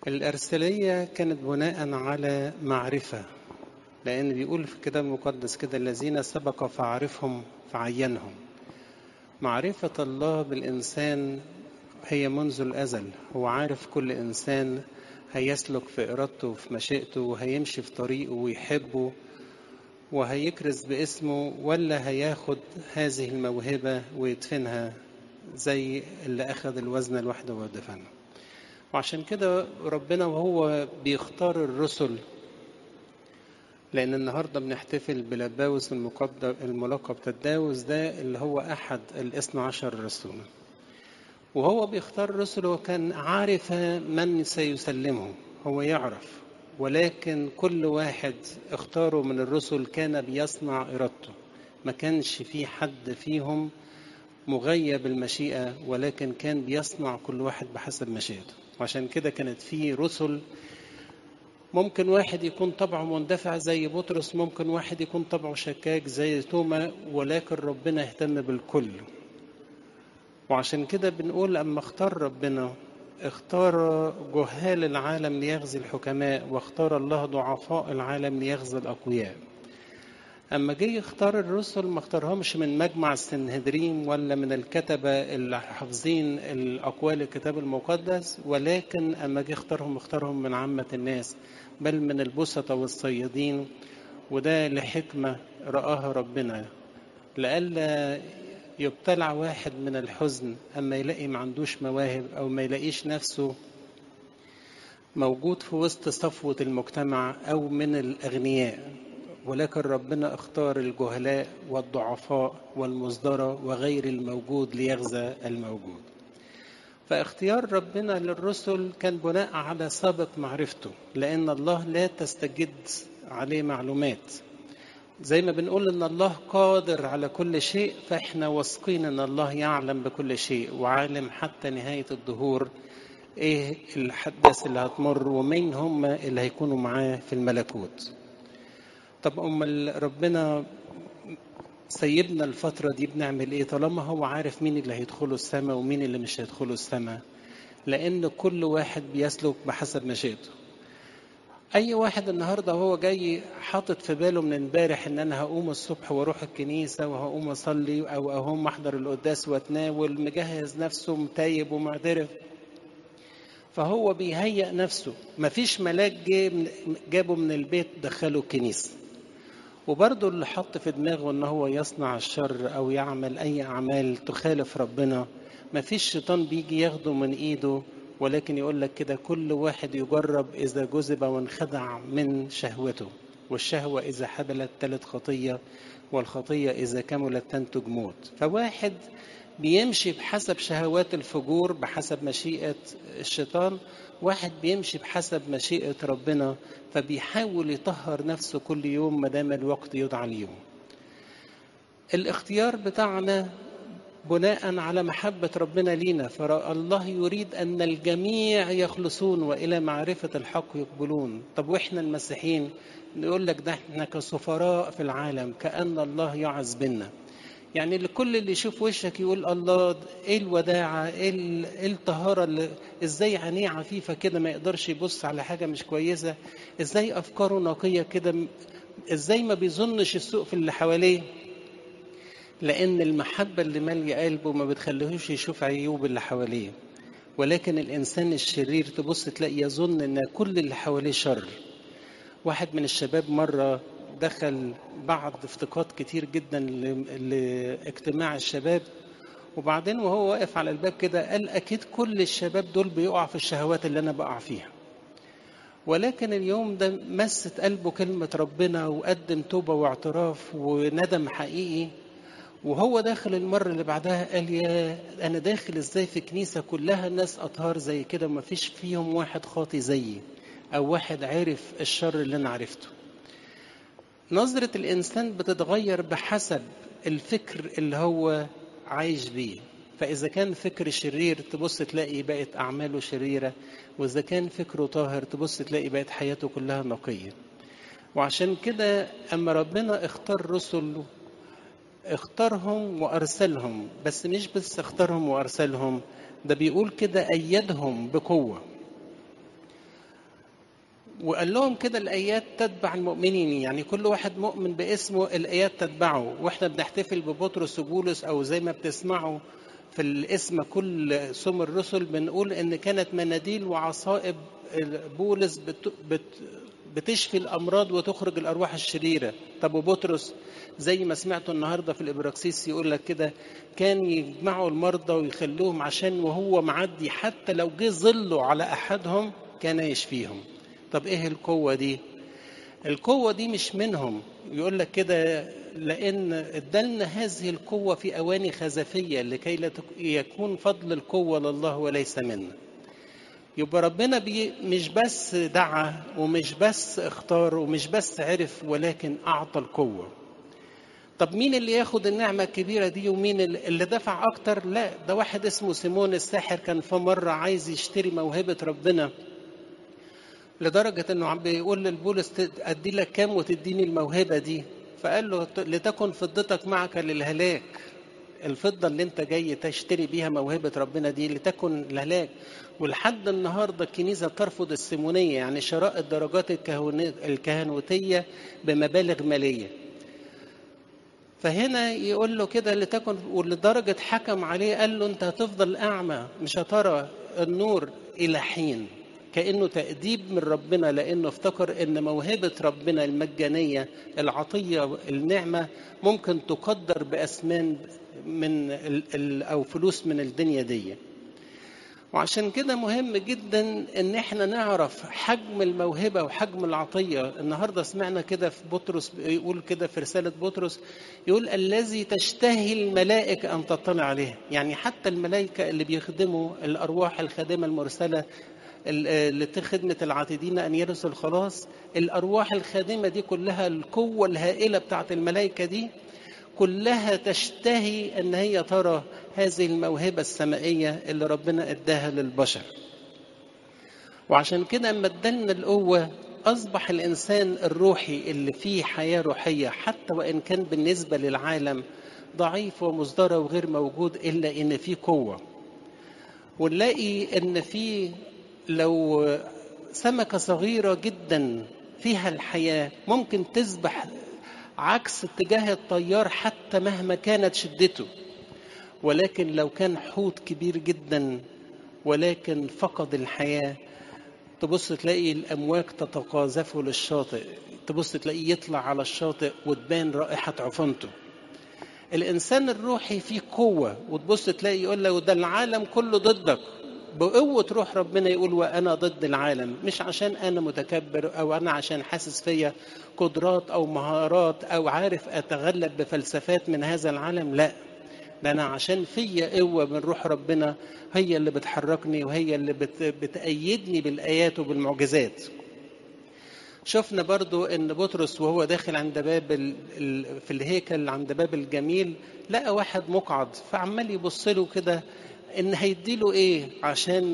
الأرسلية كانت بناء على معرفة لأن بيقول في الكتاب المقدس كده الذين سبق فعرفهم فعينهم معرفة الله بالإنسان هي منذ الأزل هو عارف كل إنسان هيسلك في إرادته وفي مشيئته وهيمشي في طريقه ويحبه وهيكرز باسمه ولا هياخد هذه الموهبة ويدفنها زي اللي أخذ الوزن لوحده ودفنه وعشان كده ربنا وهو بيختار الرسل لأن النهاردة بنحتفل بلباوس الملقب تداوس ده اللي هو أحد الاثنى عشر رسولا وهو بيختار رسله كان عارف من سيسلمه هو يعرف ولكن كل واحد اختاره من الرسل كان بيصنع إرادته ما كانش في حد فيهم مغيب المشيئة ولكن كان بيصنع كل واحد بحسب مشيئته وعشان كده كانت في رسل ممكن واحد يكون طبعه مندفع زي بطرس ممكن واحد يكون طبعه شكاك زي توما ولكن ربنا اهتم بالكل وعشان كده بنقول أما اختار ربنا اختار جهال العالم ليغزي الحكماء واختار الله ضعفاء العالم ليغزي الأقوياء أما جه يختار الرسل ما اختارهمش من مجمع السنهدريم ولا من الكتبة اللي حافظين الأقوال الكتاب المقدس ولكن أما جه اختارهم اختارهم من عامة الناس بل من البسطة والصيادين وده لحكمة رآها ربنا لئلا يبتلع واحد من الحزن أما يلاقي ما عندوش مواهب أو ما يلاقيش نفسه موجود في وسط صفوة المجتمع أو من الأغنياء ولكن ربنا اختار الجهلاء والضعفاء والمصدرة وغير الموجود ليغزى الموجود فاختيار ربنا للرسل كان بناء على سابق معرفته لأن الله لا تستجد عليه معلومات زي ما بنقول ان الله قادر على كل شيء فاحنا واثقين ان الله يعلم بكل شيء وعالم حتى نهايه الدهور ايه الحدث اللي هتمر ومين هم اللي هيكونوا معاه في الملكوت طب امال ربنا سيبنا الفترة دي بنعمل ايه طالما هو عارف مين اللي هيدخلوا السماء ومين اللي مش هيدخلوا السماء لان كل واحد بيسلك بحسب مشيئته اي واحد النهارده وهو جاي حاطط في باله من امبارح ان انا هقوم الصبح واروح الكنيسه وهقوم اصلي او اقوم احضر القداس واتناول مجهز نفسه متايب ومعترف فهو بيهيئ نفسه مفيش ملاك جابه من البيت دخله الكنيسه وبرضه اللي حط في دماغه ان هو يصنع الشر او يعمل اي اعمال تخالف ربنا مفيش شيطان بيجي ياخده من ايده ولكن يقول لك كده كل واحد يجرب إذا جذب وانخدع من شهوته والشهوة إذا حبلت تلت خطية والخطية إذا كملت تنتج موت فواحد بيمشي بحسب شهوات الفجور بحسب مشيئة الشيطان واحد بيمشي بحسب مشيئة ربنا فبيحاول يطهر نفسه كل يوم ما دام الوقت يدعى اليوم الاختيار بتاعنا بناء على محبة ربنا لينا فالله يريد أن الجميع يخلصون وإلى معرفة الحق يقبلون طب وإحنا المسيحيين نقول لك ده إحنا كسفراء في العالم كأن الله يعز بنا يعني لكل اللي يشوف وشك يقول الله ايه الوداعة ايه الطهارة اللي ازاي عينيه عفيفة كده ما يقدرش يبص على حاجة مش كويسة ازاي افكاره نقية كده ازاي ما بيظنش السوء في اللي حواليه لأن المحبة اللي مالية قلبه ما بتخليهوش يشوف عيوب اللي حواليه ولكن الإنسان الشرير تبص تلاقي يظن إن كل اللي حواليه شر واحد من الشباب مرة دخل بعد افتقاد كتير جدا لاجتماع الشباب وبعدين وهو واقف على الباب كده قال أكيد كل الشباب دول بيقع في الشهوات اللي أنا بقع فيها ولكن اليوم ده مست قلبه كلمة ربنا وقدم توبة واعتراف وندم حقيقي وهو داخل المرة اللي بعدها قال يا أنا داخل إزاي في كنيسة كلها ناس أطهار زي كده وما فيش فيهم واحد خاطي زيي أو واحد عرف الشر اللي أنا عرفته نظرة الإنسان بتتغير بحسب الفكر اللي هو عايش بيه فإذا كان فكر شرير تبص تلاقي بقت أعماله شريرة وإذا كان فكره طاهر تبص تلاقي بقت حياته كلها نقية وعشان كده أما ربنا اختار رسله اختارهم وارسلهم بس مش بس اختارهم وارسلهم ده بيقول كده ايدهم بقوه وقال لهم كده الآيات تتبع المؤمنين يعني كل واحد مؤمن باسمه الآيات تتبعه وإحنا بنحتفل ببطرس وبولس أو زي ما بتسمعوا في الاسم كل سم الرسل بنقول إن كانت مناديل وعصائب بولس بت بت بتشفي الأمراض وتخرج الأرواح الشريرة طب وبطرس زي ما سمعتوا النهاردة في الإبراكسيس يقول لك كده كان يجمعوا المرضى ويخلوهم عشان وهو معدي حتى لو جه ظله على أحدهم كان يشفيهم طب ايه القوة دي؟ القوة دي مش منهم يقول لك كده لأن ادالنا هذه القوة في أواني خزفية لكي لا يكون فضل القوة لله وليس منا. يبقى ربنا بي مش بس دعا ومش بس اختار ومش بس عرف ولكن أعطى القوة. طب مين اللي ياخد النعمة الكبيرة دي ومين اللي دفع أكتر؟ لا ده واحد اسمه سيمون الساحر كان في مرة عايز يشتري موهبة ربنا لدرجة انه عم بيقول للبولس ادي لك كام وتديني الموهبة دي فقال له لتكن فضتك معك للهلاك الفضة اللي انت جاي تشتري بيها موهبة ربنا دي لتكن الهلاك ولحد النهاردة الكنيسة ترفض السيمونية يعني شراء الدرجات الكهنوتية بمبالغ مالية فهنا يقول له كده لتكن ولدرجة حكم عليه قال له انت هتفضل أعمى مش هترى النور إلى حين كانه تاديب من ربنا لانه افتكر ان موهبه ربنا المجانيه العطيه النعمه ممكن تقدر باثمان من ال ال او فلوس من الدنيا دي وعشان كده مهم جدا ان احنا نعرف حجم الموهبه وحجم العطيه النهارده سمعنا كده في بطرس بيقول كده في رساله بطرس يقول الذي تشتهي الملائكه ان تطلع عليه يعني حتى الملائكه اللي بيخدموا الارواح الخادمه المرسله لخدمة العاتدين أن يرثوا الخلاص الأرواح الخادمة دي كلها القوة الهائلة بتاعت الملائكة دي كلها تشتهي أن هي ترى هذه الموهبة السمائية اللي ربنا اداها للبشر وعشان كده اما ادالنا القوة أصبح الإنسان الروحي اللي فيه حياة روحية حتى وإن كان بالنسبة للعالم ضعيف ومصدرة وغير موجود إلا إن فيه قوة ونلاقي إن فيه لو سمكة صغيرة جدا فيها الحياة ممكن تسبح عكس اتجاه التيار حتى مهما كانت شدته ولكن لو كان حوت كبير جدا ولكن فقد الحياة تبص تلاقي الأمواج تتقاذفه للشاطئ تبص تلاقيه يطلع على الشاطئ وتبان رائحة عفنته الإنسان الروحي فيه قوة وتبص تلاقي يقول له ده العالم كله ضدك بقوة روح ربنا يقول وأنا ضد العالم مش عشان أنا متكبر أو أنا عشان حاسس فيا قدرات أو مهارات أو عارف أتغلب بفلسفات من هذا العالم لا ده أنا عشان فيا قوة من روح ربنا هي اللي بتحركني وهي اللي بت... بتأيدني بالآيات وبالمعجزات شفنا برضو ان بطرس وهو داخل عند باب ال... ال... في الهيكل عند باب الجميل لقى واحد مقعد فعمال يبص له كده ان هيديله ايه عشان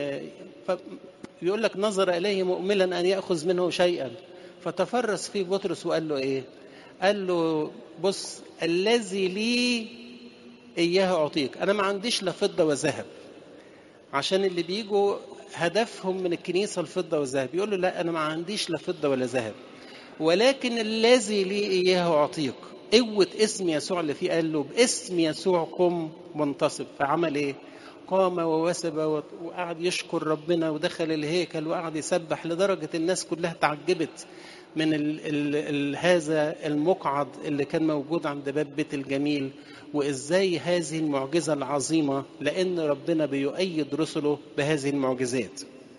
يقول لك نظر اليه مؤملا ان ياخذ منه شيئا فتفرس فيه بطرس وقال له ايه قال له بص الذي لي اياه اعطيك انا ما عنديش لا فضه وذهب عشان اللي بيجوا هدفهم من الكنيسه الفضه والذهب يقول له لا انا ما عنديش لا فضه ولا ذهب ولكن الذي لي اياه اعطيك قوة اسم يسوع اللي فيه قال له باسم يسوع قم منتصب فعمل ايه؟ قام ووثب وقعد يشكر ربنا ودخل الهيكل وقعد يسبح لدرجة الناس كلها تعجبت من ال ال ال هذا المقعد اللي كان موجود عند باب بيت الجميل وازاي هذه المعجزة العظيمة لأن ربنا بيؤيد رسله بهذه المعجزات.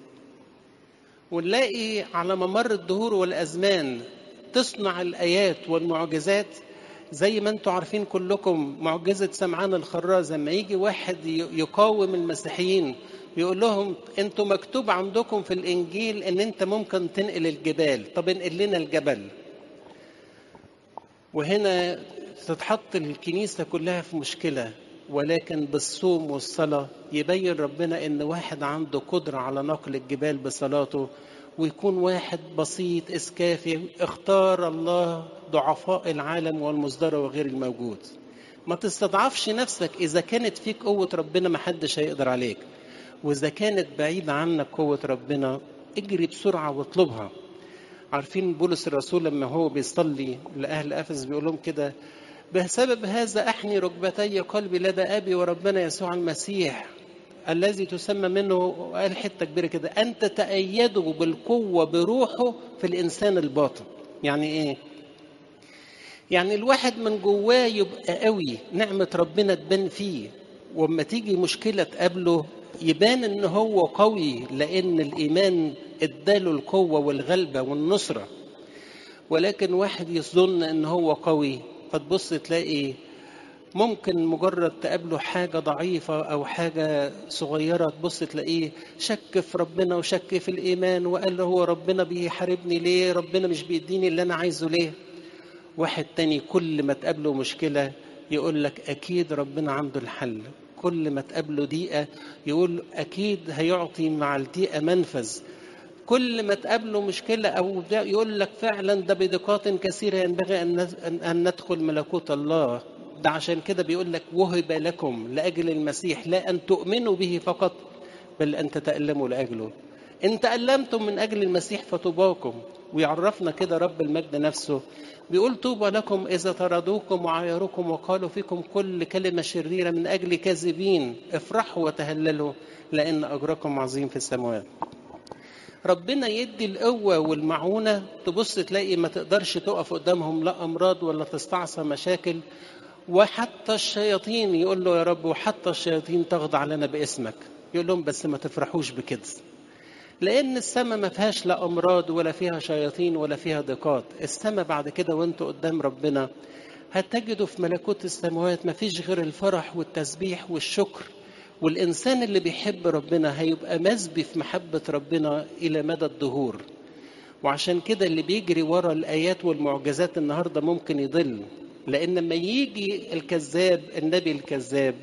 ونلاقي على ممر الدهور والأزمان تصنع الآيات والمعجزات زي ما انتم عارفين كلكم معجزة سمعان الخراز لما يجي واحد يقاوم المسيحيين يقول لهم انتوا مكتوب عندكم في الانجيل ان انت ممكن تنقل الجبال طب انقل لنا الجبل وهنا تتحط الكنيسة كلها في مشكلة ولكن بالصوم والصلاة يبين ربنا ان واحد عنده قدرة على نقل الجبال بصلاته ويكون واحد بسيط اسكافي اختار الله ضعفاء العالم والمصدر وغير الموجود ما تستضعفش نفسك اذا كانت فيك قوه ربنا ما حدش هيقدر عليك واذا كانت بعيد عنك قوه ربنا اجري بسرعة واطلبها عارفين بولس الرسول لما هو بيصلي لأهل أفس بيقول لهم كده بسبب هذا أحني ركبتي قلبي لدى أبي وربنا يسوع المسيح الذي تسمى منه قال حتة كبيرة كده أن تتأيدوا بالقوة بروحه في الإنسان الباطن يعني إيه؟ يعني الواحد من جواه يبقى قوي نعمة ربنا تبان فيه وما تيجي مشكلة تقابله يبان ان هو قوي لان الايمان اداله القوة والغلبة والنصرة ولكن واحد يظن ان هو قوي فتبص تلاقي ممكن مجرد تقابله حاجة ضعيفة أو حاجة صغيرة تبص تلاقيه شك في ربنا وشك في الإيمان وقال له هو ربنا بيحاربني ليه ربنا مش بيديني اللي أنا عايزه ليه واحد تاني كل ما تقابله مشكلة يقول لك أكيد ربنا عنده الحل كل ما تقابله ضيقة يقول أكيد هيعطي مع الضيقة منفذ كل ما تقابله مشكلة أو يقول لك فعلا ده بضيقات كثيرة ينبغي أن ندخل ملكوت الله ده عشان كده بيقول لك وهب لكم لأجل المسيح لا أن تؤمنوا به فقط بل أن تتألموا لأجله إن تألمتم من أجل المسيح فطوباكم ويعرفنا كده رب المجد نفسه بيقول طوبى لكم إذا طردوكم وعايروكم وقالوا فيكم كل كلمة شريرة من أجل كاذبين افرحوا وتهللوا لأن أجركم عظيم في السماوات ربنا يدي القوة والمعونة تبص تلاقي ما تقدرش تقف قدامهم لا أمراض ولا تستعصى مشاكل وحتى الشياطين يقول له يا رب وحتى الشياطين تخضع لنا باسمك يقول لهم بس ما تفرحوش بكده لأن السماء ما فيهاش لا أمراض ولا فيها شياطين ولا فيها ضيقات السماء بعد كده وانتوا قدام ربنا هتجدوا في ملكوت السماوات ما فيش غير الفرح والتسبيح والشكر والإنسان اللي بيحب ربنا هيبقى مسبي في محبة ربنا إلى مدى الدهور وعشان كده اللي بيجري ورا الآيات والمعجزات النهاردة ممكن يضل لأن لما يجي الكذاب النبي الكذاب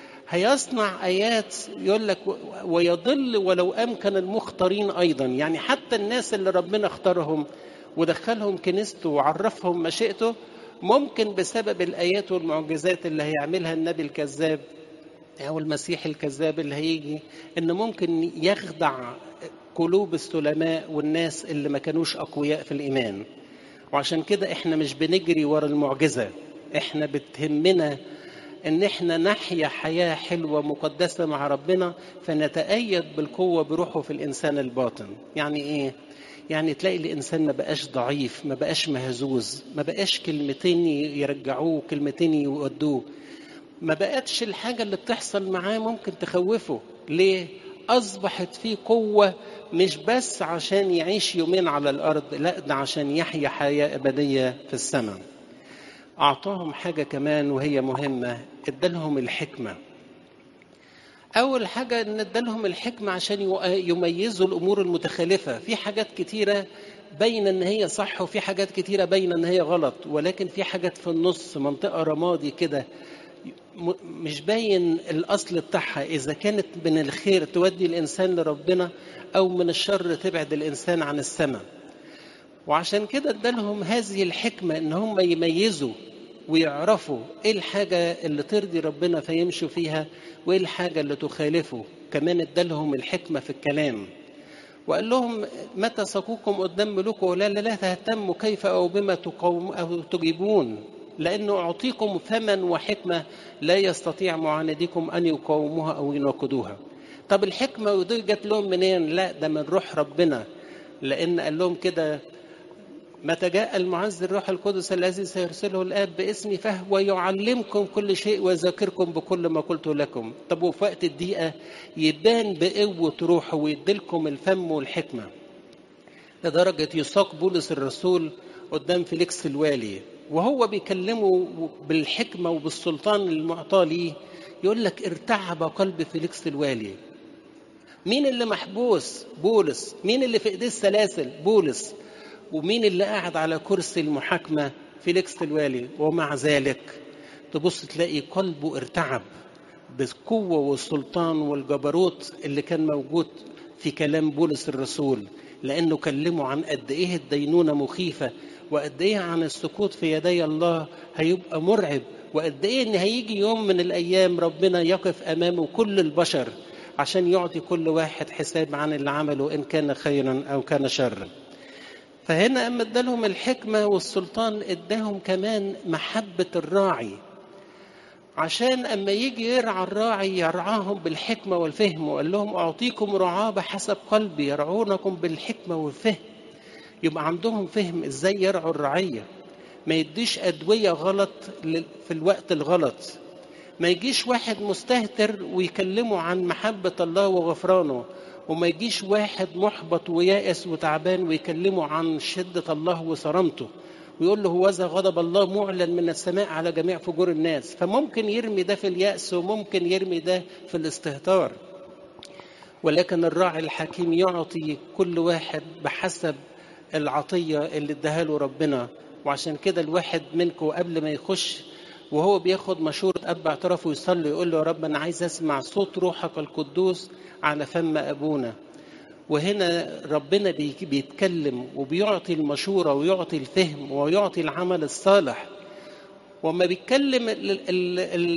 هيصنع آيات يقول لك ويضل ولو أمكن المختارين أيضا يعني حتى الناس اللي ربنا اختارهم ودخلهم كنيسته وعرفهم مشيئته ممكن بسبب الآيات والمعجزات اللي هيعملها النبي الكذاب أو المسيح الكذاب اللي هيجي إن ممكن يخدع قلوب السلماء والناس اللي ما كانوش أقوياء في الإيمان وعشان كده إحنا مش بنجري ورا المعجزة إحنا بتهمنا ان احنا نحيا حياه حلوه مقدسه مع ربنا فنتأيد بالقوه بروحه في الانسان الباطن يعني ايه يعني تلاقي الانسان ما بقاش ضعيف ما بقاش مهزوز ما بقاش كلمتين يرجعوه كلمتين يودوه ما بقتش الحاجه اللي بتحصل معاه ممكن تخوفه ليه اصبحت فيه قوه مش بس عشان يعيش يومين على الارض لا ده عشان يحيا حياه ابديه في السماء أعطاهم حاجة كمان وهي مهمة ادالهم الحكمة أول حاجة إن ادالهم الحكمة عشان يميزوا الأمور المتخالفة في حاجات كتيرة باينة إن هي صح وفي حاجات كتيرة باينة إن هي غلط ولكن في حاجات في النص منطقة رمادي كده مش باين الأصل بتاعها إذا كانت من الخير تودي الإنسان لربنا أو من الشر تبعد الإنسان عن السماء وعشان كده ادالهم هذه الحكمة ان هم يميزوا ويعرفوا ايه الحاجة اللي ترضي ربنا فيمشوا فيها وايه الحاجة اللي تخالفه كمان ادالهم الحكمة في الكلام وقال لهم متى سقوكم قدام ملوكه ولا لا, لا تهتموا كيف او بما تقوم او تجيبون لانه اعطيكم فما وحكمة لا يستطيع معانديكم ان يقاوموها او يناقضوها طب الحكمة ودي جت لهم منين لا ده من روح ربنا لان قال لهم كده متى جاء المعز الروح القدس الذي سيرسله الاب باسمي فهو يعلمكم كل شيء ويذكركم بكل ما قلت لكم طب وفي وقت الدقيقه يبان بقوه روحه ويديلكم الفم والحكمه لدرجه يساق بولس الرسول قدام فيليكس الوالي وهو بيكلمه بالحكمه وبالسلطان المعطى ليه يقول لك ارتعب قلب فيليكس الوالي مين اللي محبوس بولس مين اللي في ايديه السلاسل بولس ومين اللي قاعد على كرسي المحاكمة فيليكس الوالي ومع ذلك تبص تلاقي قلبه ارتعب بالقوة والسلطان والجبروت اللي كان موجود في كلام بولس الرسول لأنه كلمه عن قد إيه الدينونة مخيفة وقد إيه عن السقوط في يدي الله هيبقى مرعب وقد إيه إن هيجي يوم من الأيام ربنا يقف أمامه كل البشر عشان يعطي كل واحد حساب عن اللي عمله إن كان خيرا أو كان شرا فهنا أما ادالهم الحكمة والسلطان اداهم كمان محبة الراعي عشان أما يجي يرعى الراعي يرعاهم بالحكمة والفهم وقال لهم أعطيكم رعاة بحسب قلبي يرعونكم بالحكمة والفهم يبقى عندهم فهم إزاي يرعوا الرعية ما يديش أدوية غلط في الوقت الغلط ما يجيش واحد مستهتر ويكلمه عن محبة الله وغفرانه وما يجيش واحد محبط ويائس وتعبان ويكلمه عن شدة الله وصرامته ويقول له هوذا غضب الله معلن من السماء على جميع فجور الناس فممكن يرمي ده في اليأس وممكن يرمي ده في الاستهتار ولكن الراعي الحكيم يعطي كل واحد بحسب العطية اللي اداها له ربنا وعشان كده الواحد منكم قبل ما يخش وهو بياخد مشورة أب اعترافه يصلي يقول له يا رب أنا عايز أسمع صوت روحك القدوس على فم أبونا وهنا ربنا بيتكلم وبيعطي المشورة ويعطي الفهم ويعطي العمل الصالح وما بيتكلم ال ال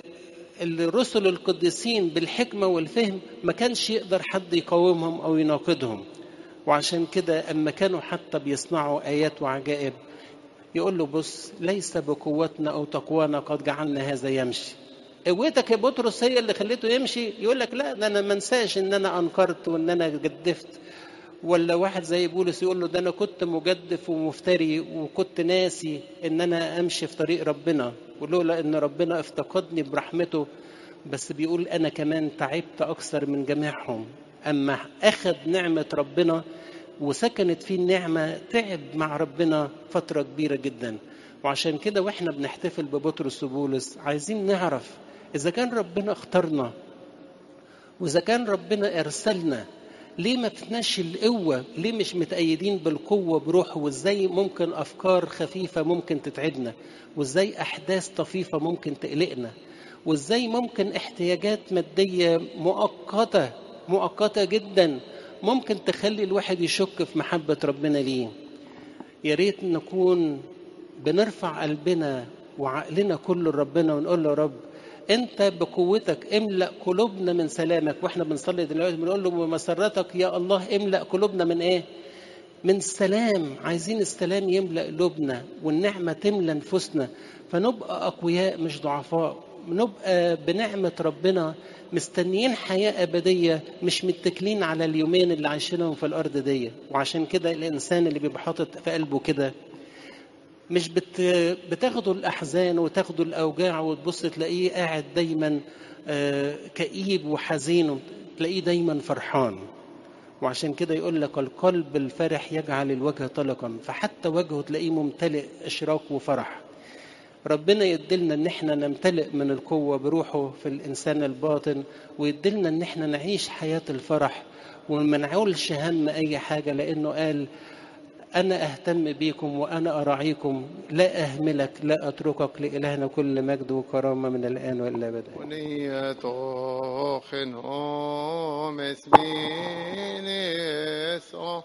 ال الرسل القديسين بالحكمة والفهم ما كانش يقدر حد يقاومهم أو يناقضهم وعشان كده أما كانوا حتى بيصنعوا آيات وعجائب يقول له بص ليس بقوتنا أو تقوانا قد جعلنا هذا يمشي قوتك يا بطرس هي اللي خليته يمشي يقول لك لا ده انا ما انساش ان انا انكرت وان انا جدفت ولا واحد زي بولس يقول له ده انا كنت مجدف ومفتري وكنت ناسي ان انا امشي في طريق ربنا ولولا ان ربنا افتقدني برحمته بس بيقول انا كمان تعبت اكثر من جميعهم اما اخذ نعمه ربنا وسكنت فيه النعمه تعب مع ربنا فتره كبيره جدا وعشان كده واحنا بنحتفل ببطرس وبولس عايزين نعرف إذا كان ربنا اختارنا وإذا كان ربنا أرسلنا ليه ما فيناش القوة؟ ليه مش متأيدين بالقوة بروحه؟ وإزاي ممكن أفكار خفيفة ممكن تتعبنا؟ وإزاي أحداث طفيفة ممكن تقلقنا؟ وإزاي ممكن احتياجات مادية مؤقتة مؤقتة جدا ممكن تخلي الواحد يشك في محبة ربنا ليه؟ يا ريت نكون بنرفع قلبنا وعقلنا كله لربنا ونقول له يا رب انت بقوتك املا قلوبنا من سلامك واحنا بنصلي دلوقتي بنقول له بمسرتك يا الله املا قلوبنا من ايه من السلام عايزين السلام يملا قلوبنا والنعمه تملا نفوسنا فنبقى اقوياء مش ضعفاء نبقى بنعمه ربنا مستنيين حياه ابديه مش متكلين على اليومين اللي عايشينهم في الارض دي وعشان كده الانسان اللي بيبقى حاطط في قلبه كده مش بت... بتاخدوا الأحزان وتاخدوا الأوجاع وتبص تلاقيه قاعد دايما آه كئيب وحزين تلاقيه دايما فرحان وعشان كده يقول لك القلب الفرح يجعل الوجه طلقا فحتى وجهه تلاقيه ممتلئ إشراق وفرح ربنا يدلنا ان احنا نمتلئ من القوة بروحه في الانسان الباطن ويدلنا ان احنا نعيش حياة الفرح وما نعولش هم اي حاجة لانه قال أنا أهتم بيكم وأنا أراعيكم لا أهملك لا أتركك لإلهنا كل مجد وكرامة من الآن وإلى أبدا ونية خنهم اسمين